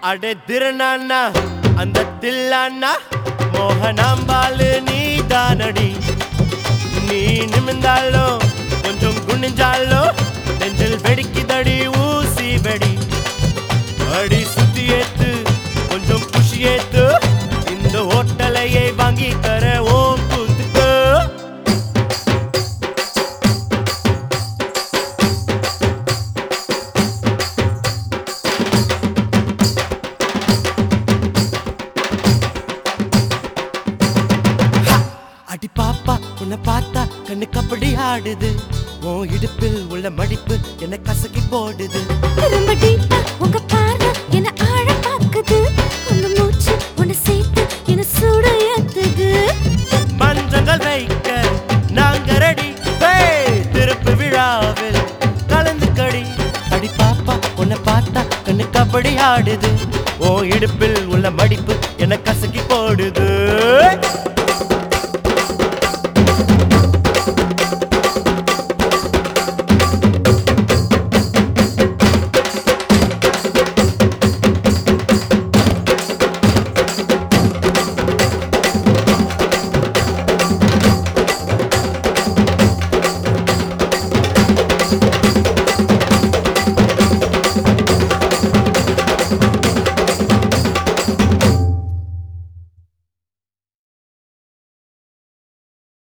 அடே திருநாண்ணா அந்த தில்லாண்ணா மோகனாம்பாலு நீ தானடி நீ நிமிந்தாலும் கொஞ்சம் குனிஞ்சாலும் நெஞ்சில் வெடிக்குதடி ஊசி வெடி அடி சுத்தி ஏத்து கொஞ்சம் குஷி ஏத்து இந்த ஹோட்டலையே வாங்கி தர ஓம் கூத்துக்கு அடி பாப்பா உன்னை பார்த்தா கண்ணுக்கு அப்படி ஆடுது உன் இடுப்பில் உள்ள மடிப்பு என்ன கசக்கி போடுது ரொம்ப டீப்பா உங்க பார்வை என்ன ஆழ பாக்குது உங்க மூச்சு உன்னை சேர்த்து என்ன சுட ஏத்துது மஞ்சங்கள் வைக்க நாங்க ரெடி திருப்பு விழாவில் கலந்து கடி அடி பாப்பா உன்னை பார்த்தா கண்ணுக்கு அப்படி ஆடுது உன் இடுப்பில் உள்ள மடிப்பு